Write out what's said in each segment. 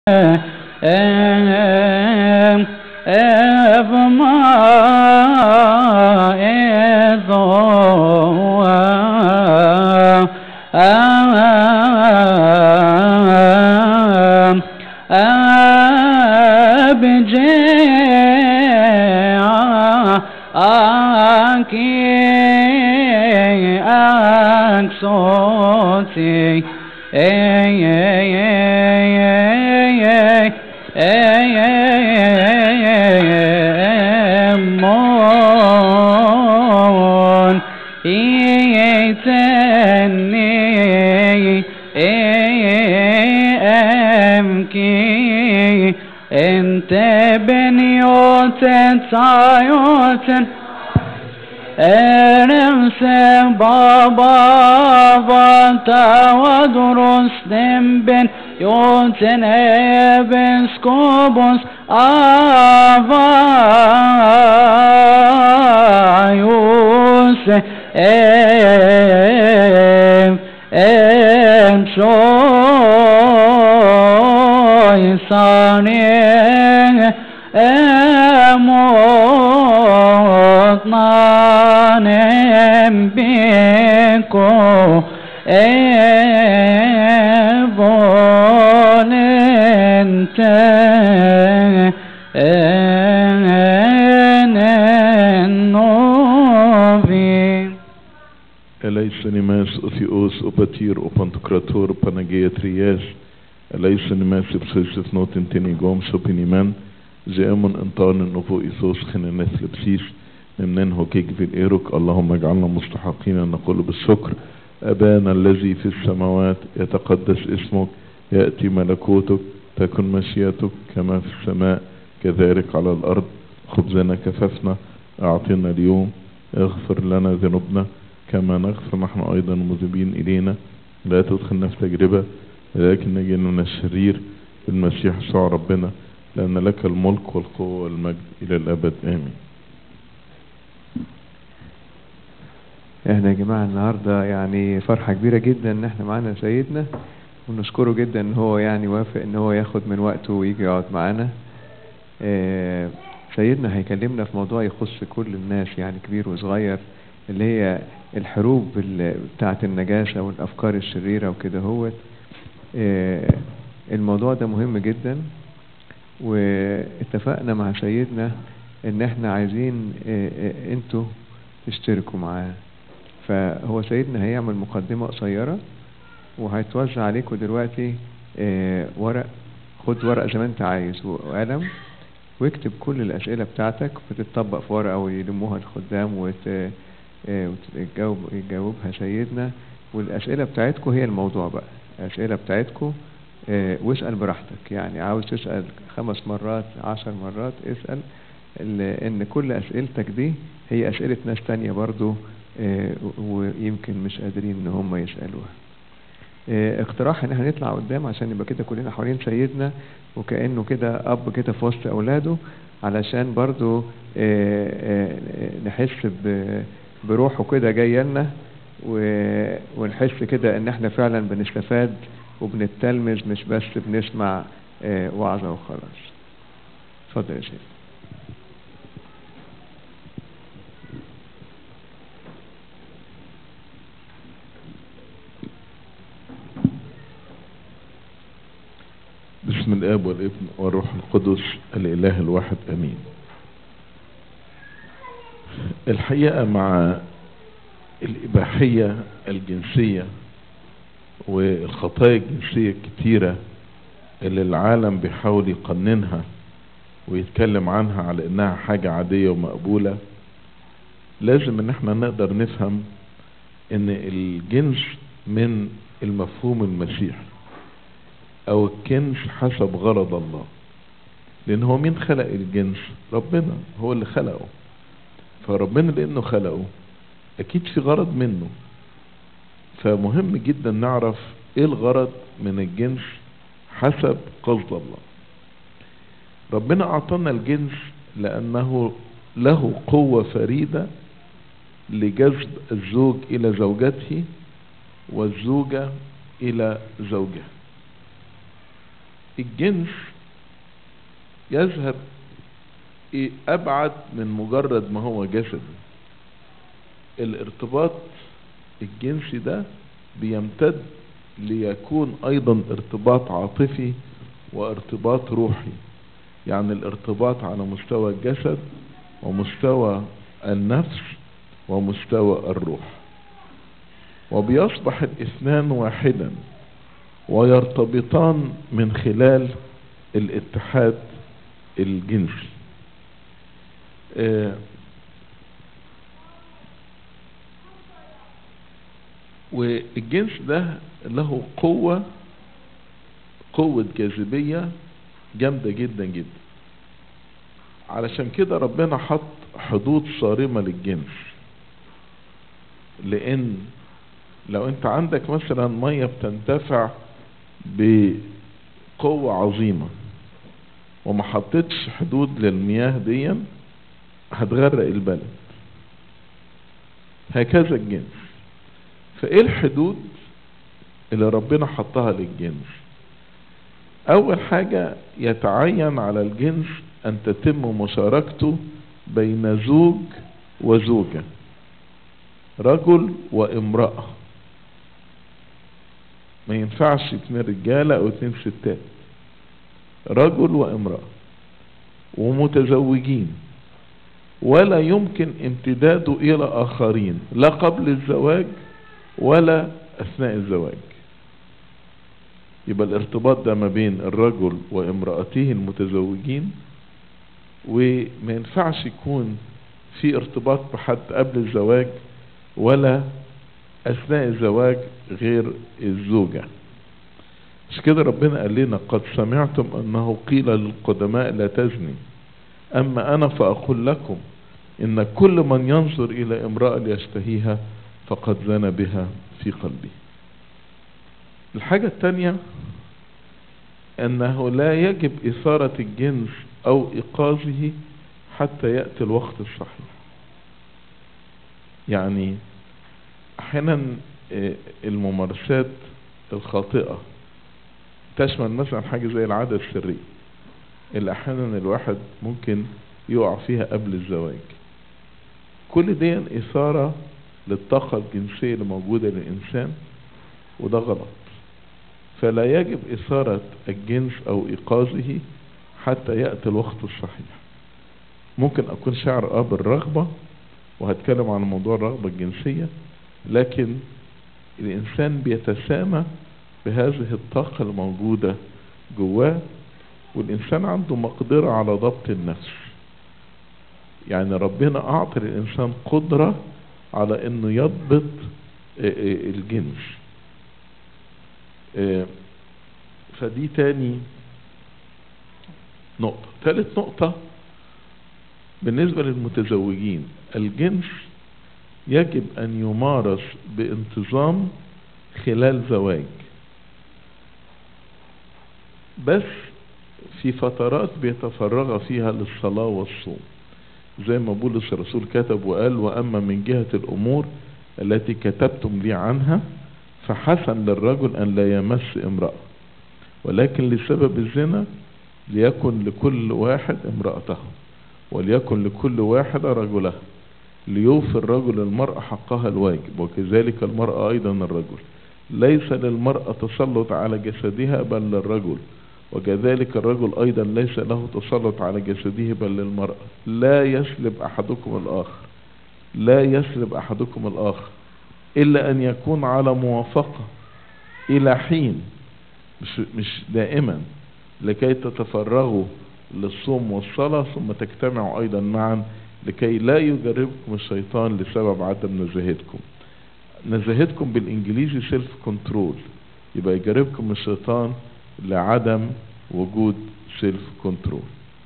sayotun Eremse baba vata vadurus demben Yoten ebens kobos avayus em em soy sani emotnanem biko evolente enovi Ελέησον ημάς ο Θεός, ο Πατήρ, ο Παντοκρατόρ, ο Παναγιατριάς, ελέησον ημάς εψώσεις εθνότην την ηγόμ σωπιν ημάν, زامن انطان نبو إثوس خن مثل بسيس نمنن هكيك في الإيروك اللهم اجعلنا مستحقين أن نقول بالشكر أبانا الذي في السماوات يتقدس اسمك يأتي ملكوتك تكن مشيئتك كما في السماء كذلك على الأرض خبزنا كففنا أعطنا اليوم اغفر لنا ذنوبنا كما نغفر نحن أيضا المذنبين إلينا لا تدخلنا في تجربة لكن نجينا من الشرير بالمسيح يسوع ربنا لأن لك الملك والقوة والمجد إلى الأبد آمين احنا يا جماعة النهاردة يعني فرحة كبيرة جدا ان احنا معانا سيدنا ونشكره جدا ان هو يعني وافق ان هو ياخد من وقته ويجي يقعد معانا اه سيدنا هيكلمنا في موضوع يخص كل الناس يعني كبير وصغير اللي هي الحروب ال- بتاعة النجاسة والافكار الشريرة وكده هوت اه الموضوع ده مهم جدا واتفقنا مع سيدنا ان احنا عايزين اه اه انتوا تشتركوا معاه فهو سيدنا هيعمل مقدمة قصيرة وهيتوزع عليكم دلوقتي اه ورق خد ورقة زي ما انت عايز وقلم واكتب كل الأسئلة بتاعتك وتتطبق في ورقة ويلموها الخدام وت... اه وتجاوب يجاوبها سيدنا والأسئلة بتاعتكم هي الموضوع بقى الأسئلة بتاعتكم اه واسأل براحتك يعني عاوز تسأل خمس مرات عشر مرات اسأل ال- ان كل اسئلتك دي هي اسئلة ناس تانية برضو اه ويمكن مش قادرين ان هم يسألوها اه اقتراح ان احنا نطلع قدام عشان يبقى كده كلنا حوالين سيدنا وكأنه كده اب كده في وسط اولاده علشان برضو اه اه نحس ب- بروحه كده جاي لنا و- ونحس كده ان احنا فعلا بنستفاد وبنتلمذ مش بس بنسمع اه وعظة وخلاص اتفضل يا سيدي بسم الآب والابن والروح القدس الإله الواحد أمين الحقيقة مع الإباحية الجنسية والخطايا الجنسية الكتيرة اللي العالم بيحاول يقننها ويتكلم عنها على انها حاجة عادية ومقبولة لازم ان احنا نقدر نفهم ان الجنس من المفهوم المسيحي او الكنز حسب غرض الله لان هو مين خلق الجنس ربنا هو اللي خلقه فربنا لانه خلقه اكيد في غرض منه فمهم جدا نعرف ايه الغرض من الجنس حسب قصد الله ربنا اعطانا الجنس لانه له قوة فريدة لجذب الزوج الى زوجته والزوجة الى زوجها الجنس يذهب إيه ابعد من مجرد ما هو جسد الارتباط الجنسي ده بيمتد ليكون ايضا ارتباط عاطفي وارتباط روحي يعني الارتباط على مستوى الجسد ومستوى النفس ومستوى الروح وبيصبح الاثنان واحدا ويرتبطان من خلال الاتحاد الجنسي آه والجنس ده له قوة قوة جاذبية جامدة جدا جدا علشان كده ربنا حط حدود صارمة للجنس لان لو انت عندك مثلا مية بتندفع بقوة عظيمة وما حطيتش حدود للمياه دي هتغرق البلد هكذا الجنس فايه الحدود اللي ربنا حطها للجنس اول حاجة يتعين على الجنس ان تتم مشاركته بين زوج وزوجة رجل وامرأة ما ينفعش اتنين رجالة او اتنين ستات رجل وامرأة ومتزوجين ولا يمكن امتداده الى اخرين لا قبل الزواج ولا اثناء الزواج يبقى الارتباط ده ما بين الرجل وامرأته المتزوجين وما ينفعش يكون في ارتباط بحد قبل الزواج ولا اثناء الزواج غير الزوجة مش كده ربنا قال لنا قد سمعتم انه قيل للقدماء لا تزني اما انا فاقول لكم ان كل من ينظر الى امرأة ليشتهيها فقد زنى بها في قلبه الحاجة الثانية انه لا يجب اثارة الجنس او ايقاظه حتى يأتي الوقت الصحيح يعني احيانا الممارسات الخاطئة تشمل مثلا حاجة زي العادة السرية اللي احيانا الواحد ممكن يقع فيها قبل الزواج كل دي اثارة للطاقة الجنسية اللي موجودة للإنسان وده غلط فلا يجب إثارة الجنس أو إيقاظه حتى يأتي الوقت الصحيح ممكن أكون شعر آه بالرغبة وهتكلم عن موضوع الرغبة الجنسية لكن الإنسان بيتسامى بهذه الطاقة الموجودة جواه والإنسان عنده مقدرة على ضبط النفس يعني ربنا أعطى للإنسان قدرة على انه يضبط الجنس فدي تاني نقطة ثالث نقطة بالنسبة للمتزوجين الجنس يجب ان يمارس بانتظام خلال زواج بس في فترات بيتفرغ فيها للصلاة والصوم زي ما بولس الرسول كتب وقال وأما من جهة الأمور التي كتبتم لي عنها فحسن للرجل أن لا يمس امرأة ولكن لسبب الزنا ليكن لكل واحد امرأته وليكن لكل واحد رجلها ليوفي الرجل المرأة حقها الواجب وكذلك المرأة أيضا الرجل ليس للمرأة تسلط على جسدها بل للرجل وكذلك الرجل أيضا ليس له تسلط على جسده بل للمرأة لا يسلب أحدكم الآخر لا يسلب أحدكم الآخر إلا أن يكون على موافقة إلى حين مش, مش دائما لكي تتفرغوا للصوم والصلاة ثم تجتمعوا أيضا معا لكي لا يجربكم الشيطان لسبب عدم نزاهتكم نزاهتكم بالإنجليزي سيلف كنترول يبقى يجربكم الشيطان لعدم وجود سيلف كنترول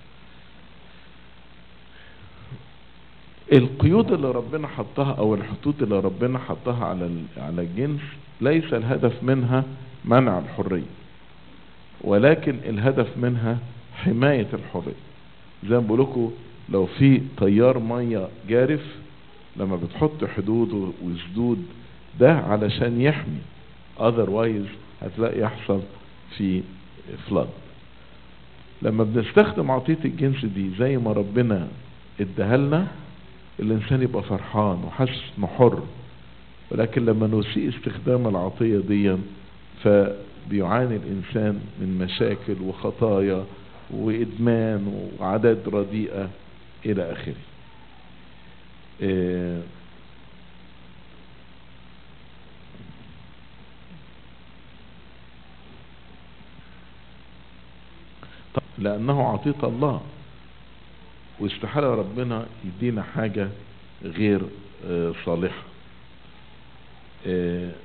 القيود اللي ربنا حطها او الحدود اللي ربنا حطها على على الجنس ليس الهدف منها منع الحرية ولكن الهدف منها حماية الحرية زي ما بقول لكم لو في تيار مية جارف لما بتحط حدود وسدود ده علشان يحمي otherwise هتلاقي يحصل في فلاد لما بنستخدم عطية الجنس دي زي ما ربنا اداها لنا الانسان يبقى فرحان وحاسس انه حر ولكن لما نسيء استخدام العطية دي فبيعاني الانسان من مشاكل وخطايا وادمان وعادات رديئة الى اخره إيه طب لانه عطية الله واستحالة ربنا يدينا حاجة غير آه، صالحة آه،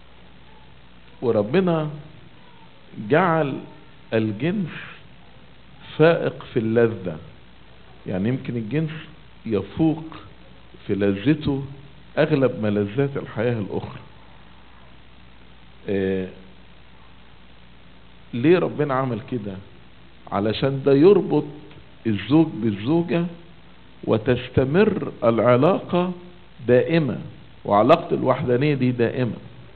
وربنا جعل الجنس فائق في اللذة يعني يمكن الجنس يفوق في لذته اغلب ملذات الحياة الاخرى آه، ليه ربنا عمل كده علشان ده يربط الزوج بالزوجة وتستمر العلاقة دائمة وعلاقة الوحدانية دي دائمة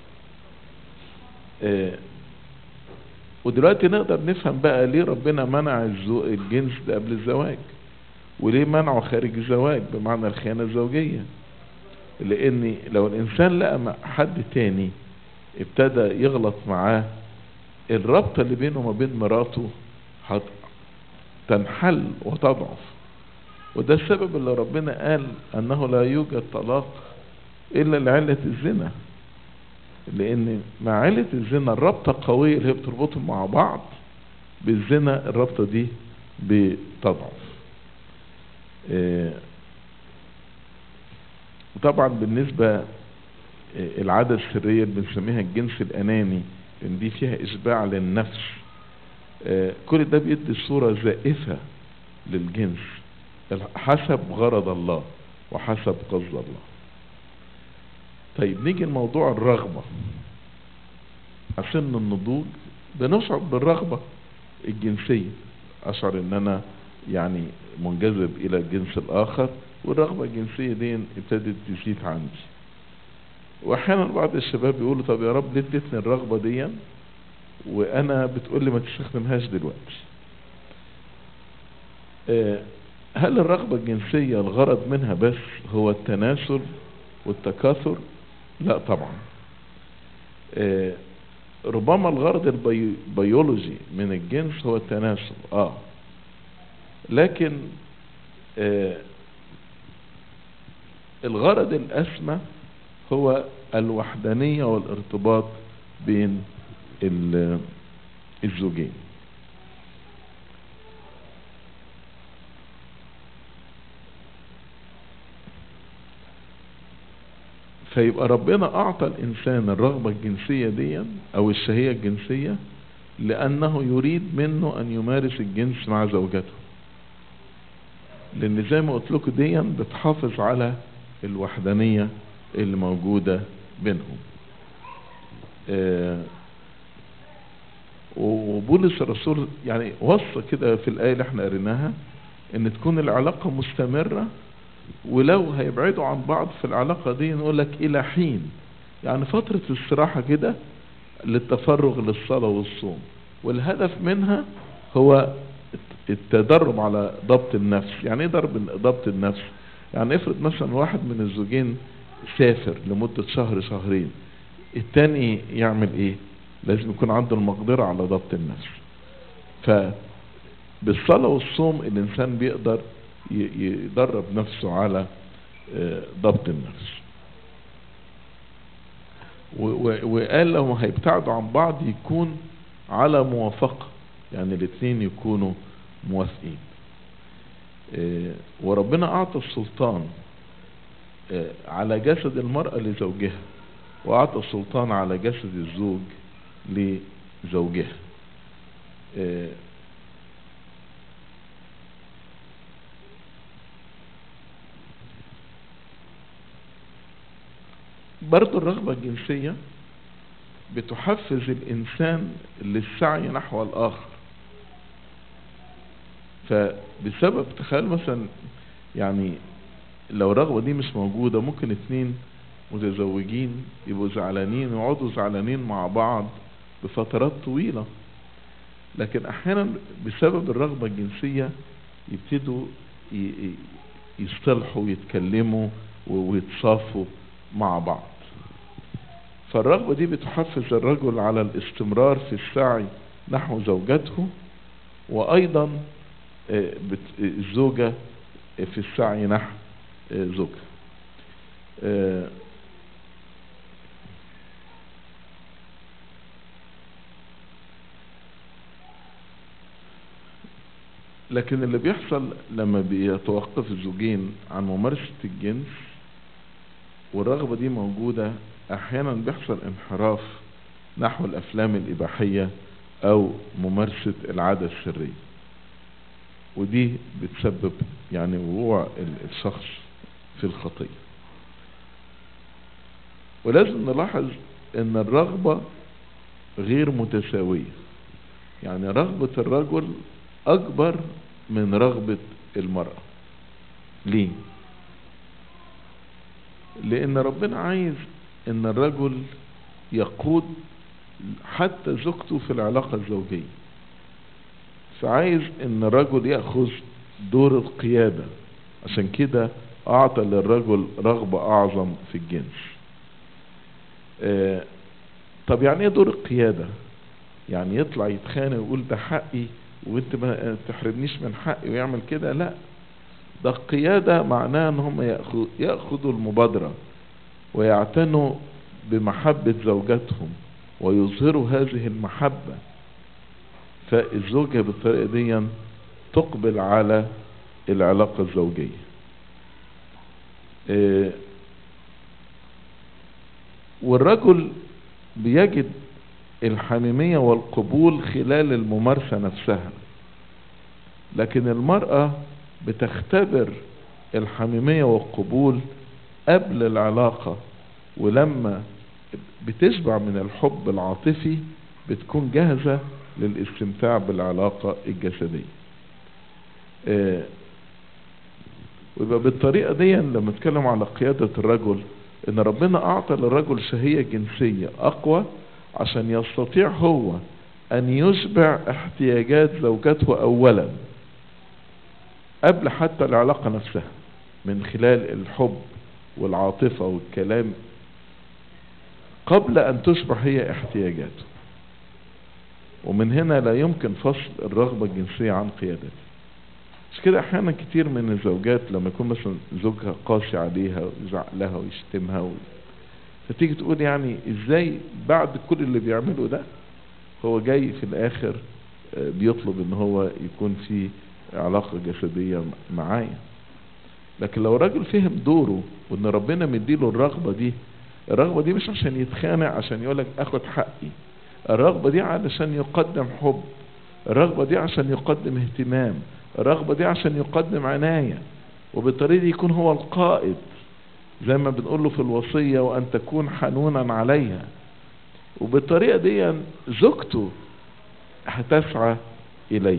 آه، ودلوقتي نقدر نفهم بقى ليه ربنا منع الزو- الجنس ده قبل الزواج وليه منعه خارج الزواج بمعنى الخيانة الزوجية لان لو الانسان لقى مع حد تاني ابتدى يغلط معاه الرابطة اللي بينه وما بين مراته هت- تنحل وتضعف وده السبب اللي ربنا قال انه لا يوجد طلاق الا لعلة الزنا لان مع علة الزنا الرابطة القوية اللي هي بتربطهم مع بعض بالزنا الرابطة دي بتضعف آه، وطبعا بالنسبة آه، العادة السرية اللي بنسميها الجنس الأناني لأن دي فيها إشباع للنفس آه، كل ده بيدي صورة زائفة للجنس حسب غرض الله وحسب قصد الله طيب نيجي لموضوع الرغبة عشان النضوج بنشعر بالرغبة الجنسية أشعر إن أنا يعني منجذب إلى الجنس الآخر والرغبة الجنسية دي ابتدت تزيد عندي وأحيانا بعض الشباب يقولوا طب يا رب ليه اديتني الرغبة دي وأنا بتقول لي ما تستخدمهاش دلوقتي آه، هل الرغبة الجنسية الغرض منها بس هو التناسل والتكاثر لا طبعا آه، ربما الغرض البيولوجي من الجنس هو التناسل اه لكن آه الغرض الأسمى هو الوحدانية والارتباط بين ال- الزوجين فيبقى ربنا أعطى الإنسان الرغبة الجنسية دي أو الشهية الجنسية لأنه يريد منه أن يمارس الجنس مع زوجته لأن زي ما قلت لكم دي بتحافظ على الوحدانية اللي موجودة بينهم آه، وبولس الرسول يعني وصى كده في الآية اللي احنا قريناها ان تكون العلاقة مستمرة ولو هيبعدوا عن بعض في العلاقة دي نقول لك الى حين يعني فترة استراحة كده للتفرغ للصلاة والصوم والهدف منها هو التدرب على ضبط النفس يعني ايه ضرب ضبط النفس يعني افرض مثلا واحد من الزوجين سافر لمدة شهر شهرين التاني يعمل ايه لازم يكون عنده المقدرة على ضبط النفس فبالصلاة والصوم الانسان بيقدر ي- يدرب نفسه على آه، ضبط النفس و- و- وقال لو هيبتعدوا عن بعض يكون على موافقة يعني الاثنين يكونوا موافقين آه، وربنا اعطى السلطان آه، على جسد المرأة لزوجها واعطى السلطان على جسد الزوج لزوجها آه، برضو الرغبة الجنسية بتحفز الإنسان للسعي نحو الآخر فبسبب تخيل مثلا يعني لو الرغبة دي مش موجودة ممكن اتنين متزوجين يبقوا زعلانين ويقعدوا زعلانين مع بعض بفترات طويلة لكن احيانا بسبب الرغبة الجنسية يبتدوا ي- ي- يصطلحوا ويتكلموا و- ويتصافوا مع بعض فالرغبة دي بتحفز الرجل على الاستمرار في السعي نحو زوجته وأيضا آه، بت- الزوجة في السعي نحو آه، زوجها آه، لكن اللي بيحصل لما بيتوقف الزوجين عن ممارسة الجنس والرغبة دي موجودة احيانا بيحصل انحراف نحو الافلام الاباحية او ممارسة العادة السرية ودي بتسبب يعني وقوع ال- الشخص في الخطية ولازم نلاحظ ان الرغبة غير متساوية يعني رغبة الرجل اكبر من رغبة المرأة ليه لان ربنا عايز ان الرجل يقود حتى زوجته في العلاقة الزوجية فعايز ان الرجل يأخذ دور القيادة عشان كده اعطى للرجل رغبة اعظم في الجنس آه طب يعني ايه دور القيادة يعني يطلع يتخانق ويقول ده حقي وانت ما تحرمنيش من حقي ويعمل كده لا ده القيادة معناه ان هم يأخذ يأخذوا المبادرة ويعتنوا بمحبة زوجاتهم ويظهروا هذه المحبة فالزوجة بالطريقة دي تقبل على العلاقة الزوجية إيه والرجل بيجد الحميمية والقبول خلال الممارسة نفسها لكن المرأة بتختبر الحميمية والقبول قبل العلاقة ولما بتشبع من الحب العاطفي بتكون جاهزة للاستمتاع بالعلاقة الجسدية آه، ويبقى بالطريقة دي لما نتكلم على قيادة الرجل ان ربنا اعطى للرجل شهية جنسية اقوى عشان يستطيع هو ان يشبع احتياجات زوجته اولا قبل حتى العلاقة نفسها من خلال الحب والعاطفة والكلام قبل ان تشبع هي احتياجاته ومن هنا لا يمكن فصل الرغبة الجنسية عن قيادته مش كده احيانا كتير من الزوجات لما يكون مثلا زوجها قاسي عليها ويزعق لها ويشتمها و... فتيجي تقول يعني ازاي بعد كل اللي بيعمله ده هو جاي في الاخر آه، بيطلب ان هو يكون في علاقة جسدية معايا لكن لو راجل فهم دوره وان ربنا مديله الرغبة دي الرغبة دي مش عشان يتخانق عشان يقولك اخد حقي الرغبة دي علشان يقدم حب الرغبة دي عشان يقدم اهتمام الرغبة دي عشان يقدم عناية وبالطريقة دي يكون هو القائد زي ما بنقول له في الوصية وأن تكون حنونا عليها وبالطريقة دي زوجته هتسعى إليه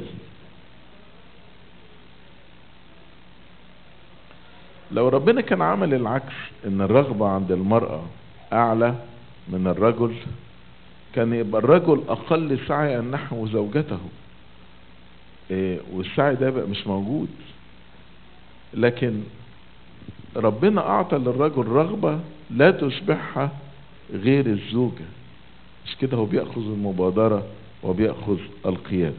لو ربنا كان عمل العكس ان الرغبة عند المرأة اعلى من الرجل كان يبقى الرجل اقل سعيا نحو زوجته إيه والسعي ده بقى مش موجود لكن ربنا اعطى للرجل رغبة لا تشبعها غير الزوجة مش كده هو بيأخذ المبادرة وبيأخذ القيادة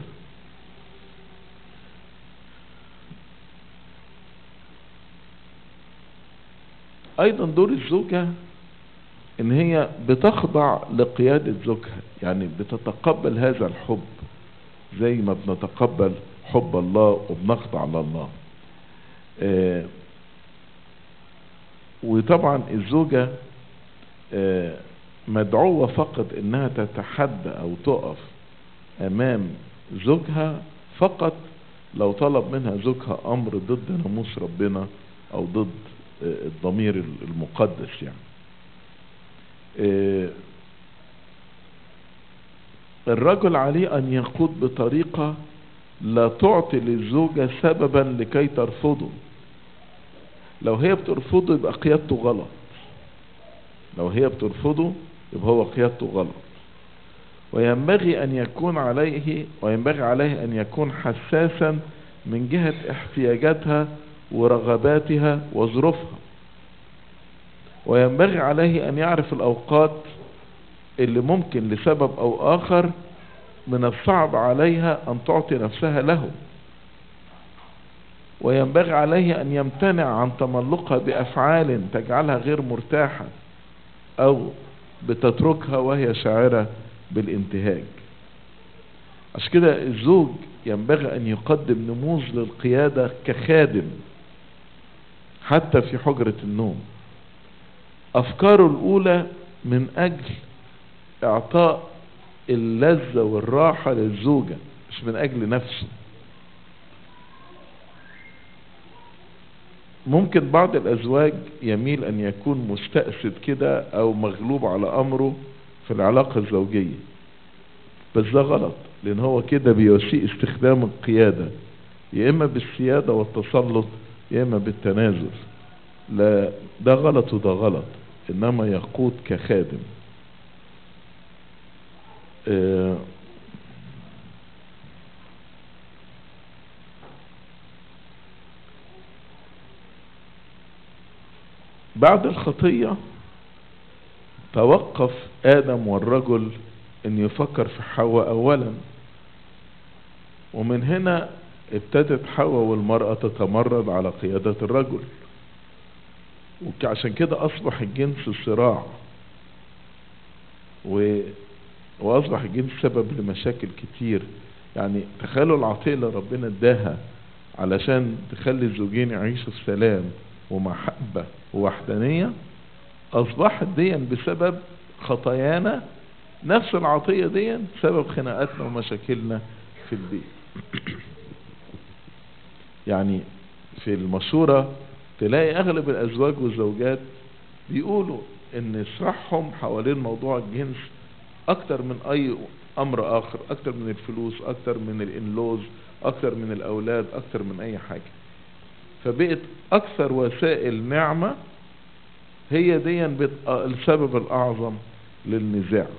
ايضا دور الزوجة ان هي بتخضع لقيادة زوجها يعني بتتقبل هذا الحب زي ما بنتقبل حب الله وبنخضع لله آه وطبعا الزوجة آه مدعوة فقط انها تتحدى او تقف امام زوجها فقط لو طلب منها زوجها امر ضد ناموس ربنا او ضد آه الضمير المقدس يعني آه الرجل عليه ان يقود بطريقة لا تعطي للزوجة سببا لكي ترفضه لو هي بترفضه يبقى قيادته غلط لو هي بترفضه يبقى هو قيادته غلط وينبغي أن يكون عليه وينبغي عليه أن يكون حساسا من جهة احتياجاتها ورغباتها وظروفها وينبغي عليه أن يعرف الأوقات اللي ممكن لسبب أو آخر من الصعب عليها أن تعطي نفسها له وينبغي عليه أن يمتنع عن تملقها بأفعال تجعلها غير مرتاحة أو بتتركها وهي شاعرة بالانتهاج عشان كده الزوج ينبغي أن يقدم نموذج للقيادة كخادم حتى في حجرة النوم أفكاره الأولى من أجل إعطاء اللذة والراحة للزوجة مش من أجل نفسه ممكن بعض الأزواج يميل أن يكون مستأسد كده أو مغلوب على أمره في العلاقة الزوجية بس ده غلط لأن هو كده بيسيء استخدام القيادة يا إما بالسيادة والتسلط يا إما بالتنازل لا ده غلط وده غلط إنما يقود كخادم آه بعد الخطية توقف آدم والرجل أن يفكر في حواء أولا ومن هنا ابتدت حواء والمرأة تتمرد على قيادة الرجل وعشان كده أصبح الجنس صراع و... وأصبح الجنس سبب لمشاكل كتير يعني تخيلوا العطية اللي ربنا اداها علشان تخلي الزوجين يعيشوا في سلام ومحبة ووحدانية أصبحت دي بسبب خطايانا نفس العطية دي سبب خناقاتنا ومشاكلنا في البيت يعني في المشورة تلاقي أغلب الأزواج والزوجات بيقولوا إن صراحهم حوالين موضوع الجنس أكتر من أي أمر آخر أكتر من الفلوس أكتر من الإنلوز أكتر من الأولاد أكتر من أي حاجة فبقت أكثر وسائل نعمة هي دي السبب الأعظم للنزاع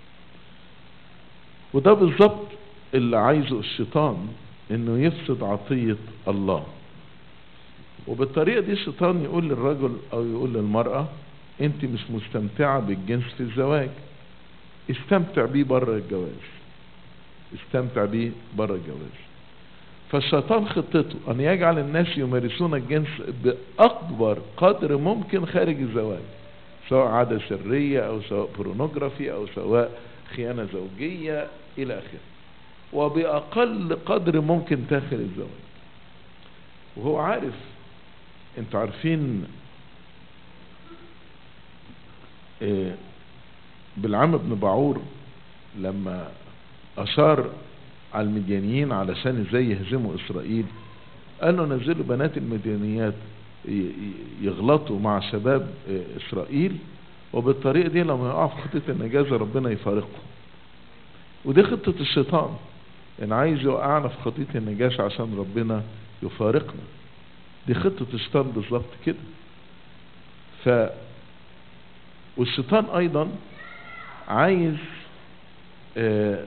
وده بالظبط اللي عايزه الشيطان انه يفسد عطية الله وبالطريقة دي الشيطان يقول للرجل او يقول للمرأة انت مش مستمتعة بالجنس في الزواج استمتع بيه بره الجواز استمتع بيه بره الجواز فالشيطان خطته ان يجعل الناس يمارسون الجنس باكبر قدر ممكن خارج الزواج سواء عادة سرية او سواء برونوجرافي او سواء خيانة زوجية الى اخره وباقل قدر ممكن داخل الزواج وهو عارف انتوا عارفين إيه بالعم بن بعور لما اشار على المديانيين علشان ازاي يهزموا اسرائيل قالوا نزلوا بنات المديانيات يغلطوا مع شباب اسرائيل وبالطريقة دي لما يقعوا في خطة النجازة ربنا يفارقهم ودي خطة الشيطان ان عايز يوقعنا في خطية النجاشة عشان ربنا يفارقنا دي خطة الشيطان بالظبط كده ف والشيطان ايضا عايز آه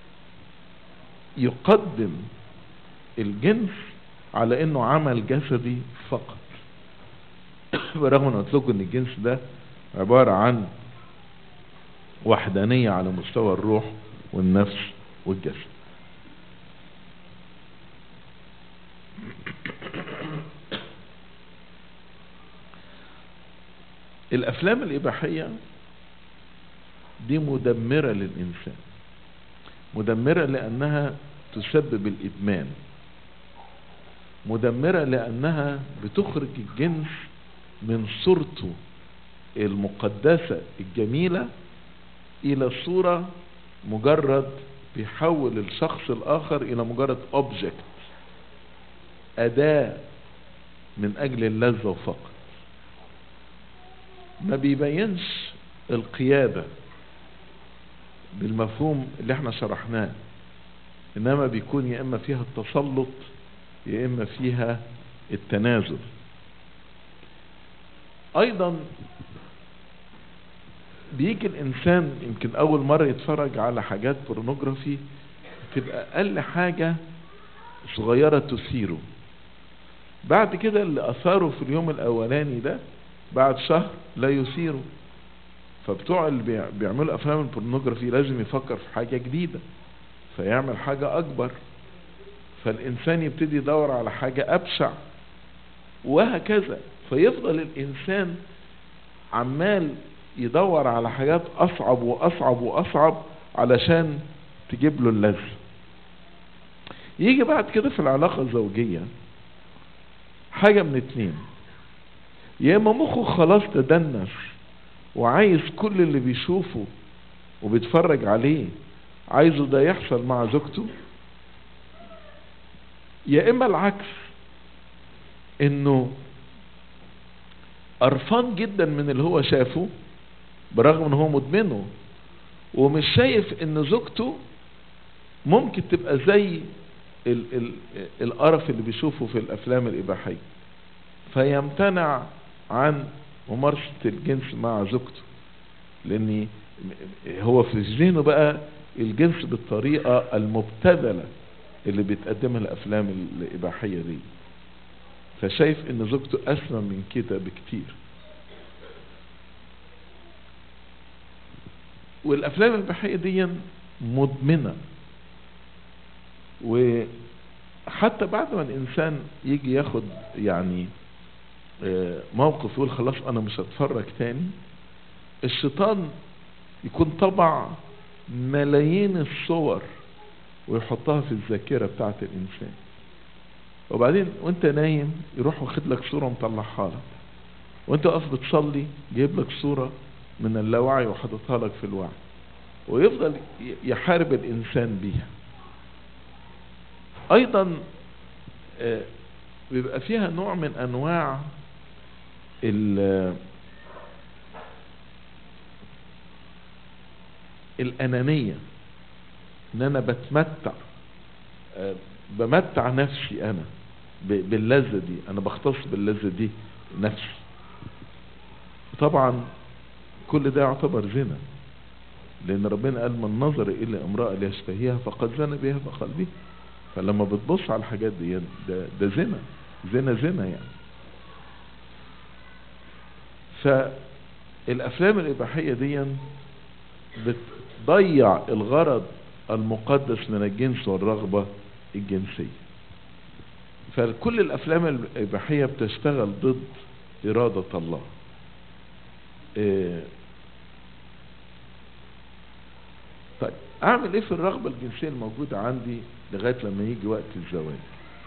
يقدم الجنس على انه عمل جسدي فقط برغم ان قلت لكم ان الجنس ده عبارة عن وحدانية على مستوى الروح والنفس والجسد الافلام الاباحية دي مدمرة للانسان مدمرة لانها تسبب الادمان مدمرة لانها بتخرج الجنس من صورته المقدسة الجميلة الى صورة مجرد بيحول الشخص الاخر الى مجرد اوبجكت اداة من اجل اللذة فقط ما بيبينش القيادة بالمفهوم اللي احنا شرحناه انما بيكون يا اما فيها التسلط يا اما فيها التنازل ايضا بيجي الانسان يمكن اول مرة يتفرج على حاجات بورنوجرافي تبقى اقل حاجة صغيرة تثيره بعد كده اللي اثاره في اليوم الاولاني ده بعد شهر لا يثيره فبتوع اللي بيع- بيعملوا افلام البورنوجرافي لازم يفكر في حاجة جديدة فيعمل حاجة اكبر فالانسان يبتدي يدور على حاجة ابشع وهكذا فيفضل الانسان عمال يدور على حاجات اصعب واصعب واصعب علشان تجيب له اللذة يجي بعد كده في العلاقة الزوجية حاجة من اتنين يا اما مخه خلاص تدنس وعايز كل اللي بيشوفه وبيتفرج عليه عايزه ده يحصل مع زوجته يا اما العكس انه قرفان جدا من اللي هو شافه برغم ان هو مدمنه ومش شايف ان زوجته ممكن تبقى زي ال ال القرف اللي بيشوفه في الافلام الاباحيه فيمتنع عن ممارسه الجنس مع زوجته لان هو في ذهنه بقى الجنس بالطريقه المبتذله اللي بتقدمها الافلام الاباحيه دي فشايف ان زوجته اسمى من كده بكتير والافلام الاباحيه دي مدمنه وحتى بعد ما الانسان يجي ياخد يعني آه، موقف يقول خلاص انا مش هتفرج تاني الشيطان يكون طبع ملايين الصور ويحطها في الذاكرة بتاعت الانسان وبعدين وانت نايم يروح واخد لك صورة مطلعها لك وانت واقف بتصلي جايب لك صورة من اللاوعي وحاططها لك في الوعي ويفضل ي- يحارب الانسان بيها ايضا آه، بيبقى فيها نوع من انواع ال- الانانية ان انا بتمتع آه، بمتع نفسي انا ب- باللذة دي انا بختص باللذة دي نفسي طبعا كل ده يعتبر زنا لان ربنا قال من نظر الى امرأة ليشتهيها فقد زنى بها بقلبه فلما بتبص على الحاجات دي ده, ده زنا زنا زنا يعني فالافلام الاباحية دي بتضيع الغرض المقدس من الجنس والرغبة الجنسية فكل الافلام الاباحية بتشتغل ضد ارادة الله إيه طيب اعمل ايه في الرغبة الجنسية الموجودة عندي لغاية لما يجي وقت الزواج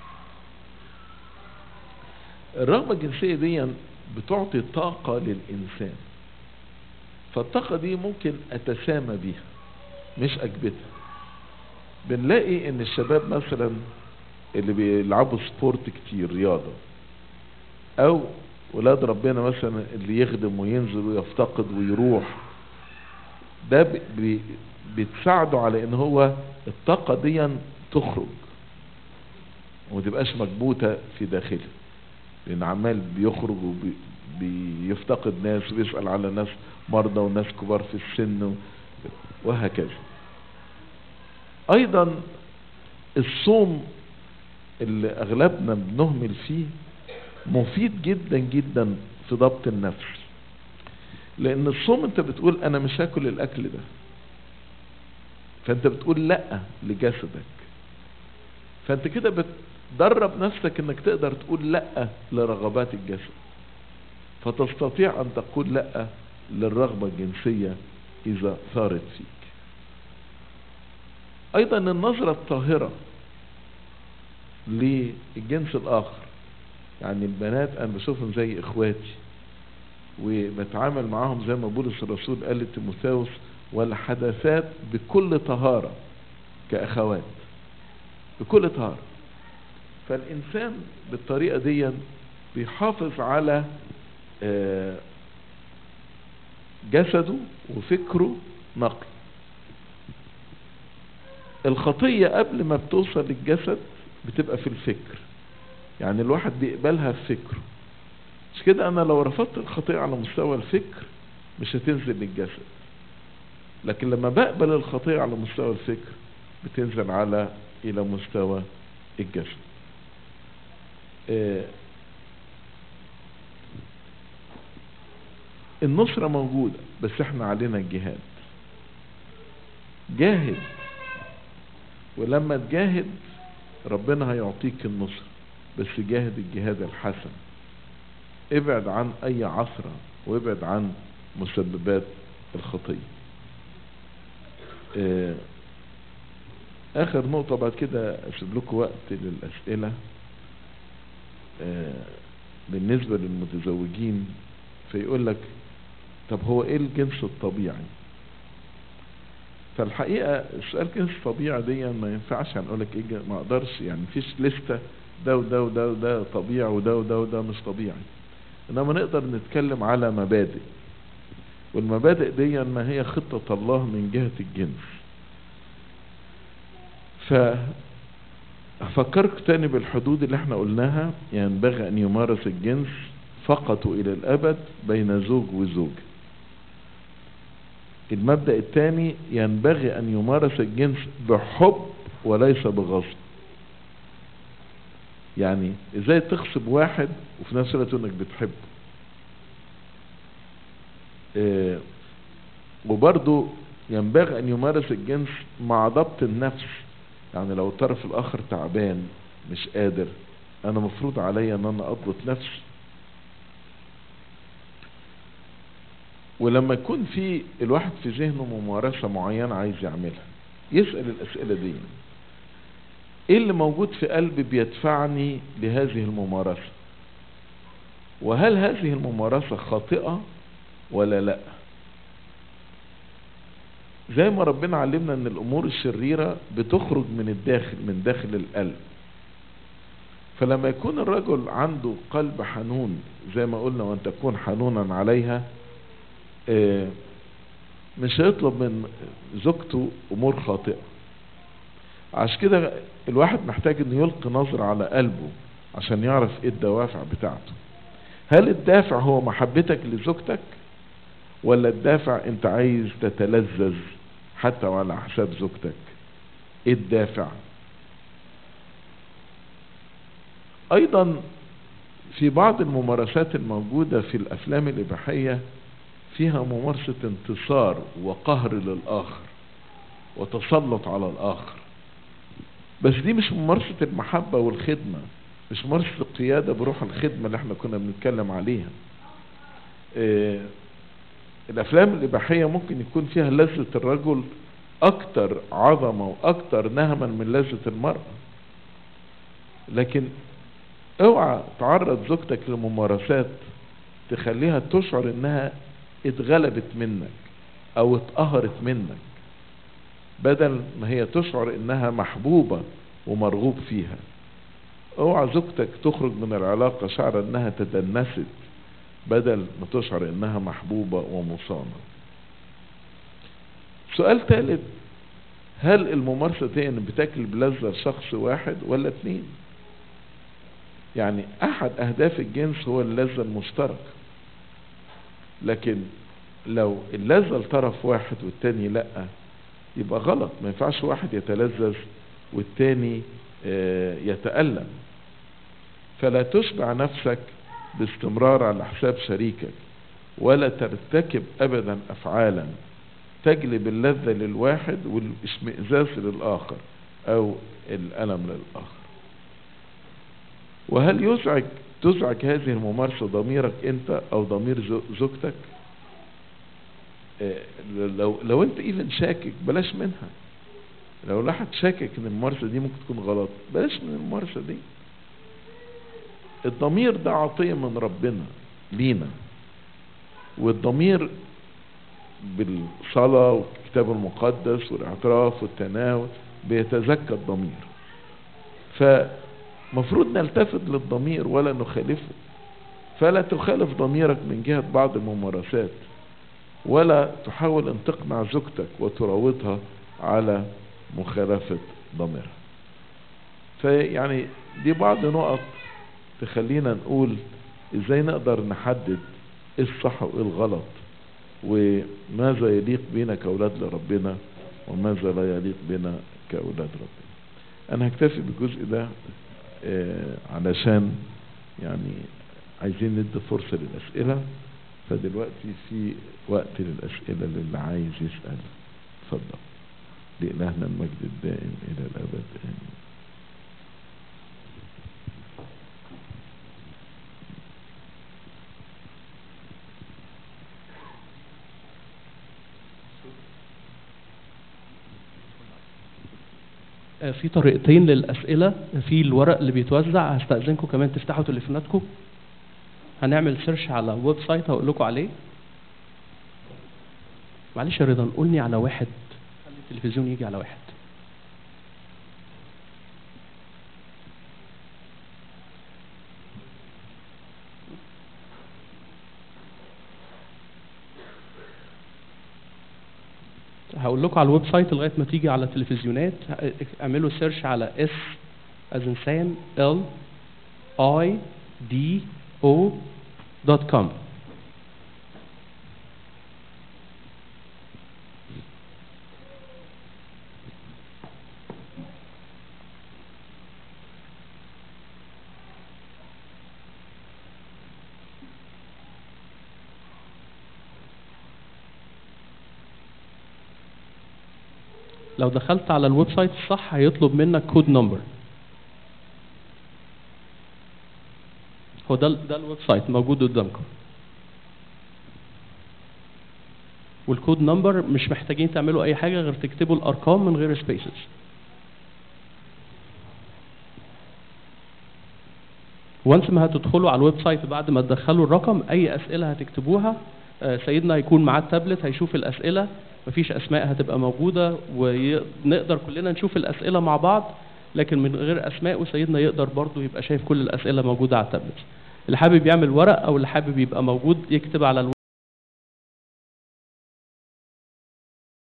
الرغبة الجنسية دي بتعطي طاقة للإنسان فالطاقة دي ممكن أتسامى بيها مش أكبتها بنلاقي إن الشباب مثلا اللي بيلعبوا سبورت كتير رياضة أو ولاد ربنا مثلا اللي يخدم وينزل ويفتقد ويروح ده بي بي بتساعده على ان هو الطاقة دي تخرج وما تبقاش مكبوتة في داخله لان عمال بيخرج وبيفتقد ناس وبيسأل على ناس مرضى وناس كبار في السن وهكذا ايضا الصوم اللي اغلبنا بنهمل فيه مفيد جدا جدا في ضبط النفس لان الصوم انت بتقول انا مش هاكل الاكل ده فانت بتقول لا لجسدك فانت كده بتدرب نفسك انك تقدر تقول لا لرغبات الجسد فتستطيع ان تقول لا للرغبة الجنسية اذا ثارت فيك ايضا النظرة الطاهرة للجنس الاخر يعني البنات انا بشوفهم زي اخواتي وبتعامل معاهم زي ما بولس الرسول قال لتيموثاوس والحدثات بكل طهارة كأخوات بكل طهارة فالإنسان بالطريقة دي بيحافظ على جسده وفكره نقي الخطية قبل ما بتوصل للجسد بتبقى في الفكر يعني الواحد بيقبلها في فكره مش كده انا لو رفضت الخطيئة على مستوى الفكر مش هتنزل للجسد لكن لما بقبل الخطية على مستوى الفكر بتنزل على الى مستوى الجسد آه، النصرة موجودة بس احنا علينا الجهاد جاهد ولما تجاهد ربنا هيعطيك النصر بس جاهد الجهاد الحسن ابعد عن اي عثرة وابعد عن مسببات الخطية آه، اخر نقطة بعد كده اسيب لكم وقت للاسئلة آه، بالنسبة للمتزوجين فيقول لك طب هو ايه الجنس الطبيعي فالحقيقة السؤال جنس طبيعي دي ما ينفعش هنقول لك ايه جن- ما اقدرش يعني مفيش لستة ده وده وده وده طبيعي وده وده وده مش طبيعي انما نقدر نتكلم على مبادئ والمبادئ دي ما هي خطة الله من جهة الجنس فأفكرك تاني بالحدود اللي احنا قلناها ينبغي أن يمارس الجنس فقط إلى الأبد بين زوج وزوج المبدأ الثاني ينبغي أن يمارس الجنس بحب وليس بغصب يعني ازاي تغصب واحد وفي نفس الوقت انك بتحبه اه وبرضو ينبغي ان يمارس الجنس مع ضبط النفس يعني لو الطرف الاخر تعبان مش قادر انا مفروض عليا ان انا اضبط نفسي ولما يكون في الواحد في ذهنه ممارسة معينة عايز يعملها يسأل الأسئلة دي ايه اللي موجود في قلبي بيدفعني لهذه الممارسة وهل هذه الممارسة خاطئة ولا لا زي ما ربنا علمنا ان الامور الشريرة بتخرج من الداخل من داخل القلب فلما يكون الرجل عنده قلب حنون زي ما قلنا وان تكون حنونا عليها آه، مش هيطلب من زوجته امور خاطئة عشان كده الواحد محتاج انه يلقي نظرة على قلبه عشان يعرف ايه الدوافع بتاعته هل الدافع هو محبتك لزوجتك ولا الدافع انت عايز تتلذذ حتى وعلى حساب زوجتك ايه الدافع ايضا في بعض الممارسات الموجودة في الافلام الاباحية فيها ممارسة انتصار وقهر للاخر وتسلط على الاخر بس دي مش ممارسة المحبة والخدمة مش ممارسة القيادة بروح الخدمة اللي احنا كنا بنتكلم عليها اه الافلام الاباحية ممكن يكون فيها لذة الرجل اكتر عظمة واكتر نهما من لذة المرأة لكن اوعى تعرض زوجتك لممارسات تخليها تشعر انها اتغلبت منك او اتقهرت منك بدل ما هي تشعر انها محبوبة ومرغوب فيها اوعى زوجتك تخرج من العلاقة شعر انها تدنست بدل ما تشعر انها محبوبة ومصانة سؤال ثالث هل الممارسة دي ان بتاكل بلذة شخص واحد ولا اتنين يعني احد اهداف الجنس هو اللذة المشتركة لكن لو اللذة لطرف واحد والتاني لأ يبقى غلط ما ينفعش واحد يتلذذ والتاني آه، يتألم فلا تشبع نفسك باستمرار على حساب شريكك ولا ترتكب ابدا افعالا تجلب اللذة للواحد والاشمئزاز للاخر او الالم للاخر وهل يزعج تزعج هذه الممارسة ضميرك انت او ضمير زو- زوجتك آه، لو لو انت ايفن شاكك بلاش منها لو الواحد شاكك ان الممارسة دي ممكن تكون غلط بلاش من الممارسة دي الضمير ده عطية من ربنا لينا والضمير بالصلاة والكتاب المقدس والاعتراف والتناول بيتزكى الضمير فمفروض نلتفت للضمير ولا نخالفه فلا تخالف ضميرك من جهة بعض الممارسات ولا تحاول ان تقنع زوجتك وتراودها على مخالفة ضميرها فيعني دي بعض نقط تخلينا نقول ازاي نقدر نحدد ايه الصح وايه الغلط وماذا يليق بنا كأولاد لربنا وماذا لا يليق بنا كأولاد ربنا أنا هكتفي بالجزء ده آه، علشان يعني عايزين ندي فرصة للأسئلة فدلوقتي في وقت للأسئلة للي عايز يسأل اتفضل لإلهنا المجد الدائم إلى الأبد آمين آه، في طريقتين للأسئلة في الورق اللي بيتوزع هستأذنكم كمان تفتحوا تليفوناتكم هنعمل سيرش على ويب سايت هقول لكم عليه معلش يا رضا قولني على واحد خلي التلفزيون يجي على واحد هقول لكم على الويب سايت لغايه ما تيجي على التلفزيونات اعملوا سيرش على اس as in Sam L I D O dot com لو دخلت على الويب سايت الصح هيطلب منك كود نمبر هو ده ده الويب سايت موجود قدامكم والكود نمبر مش محتاجين تعملوا اي حاجه غير تكتبوا الارقام من غير سبيسز وانس ما هتدخلوا على الويب سايت بعد ما تدخلوا الرقم اي اسئله هتكتبوها آه، سيدنا هيكون معاه التابلت هيشوف الاسئله مفيش اسماء هتبقى موجوده ونقدر كلنا نشوف الاسئله مع بعض لكن من غير اسماء وسيدنا يقدر برضه يبقى شايف كل الاسئله موجوده على التابلت اللي حابب يعمل ورق او اللي حابب يبقى موجود يكتب على الويب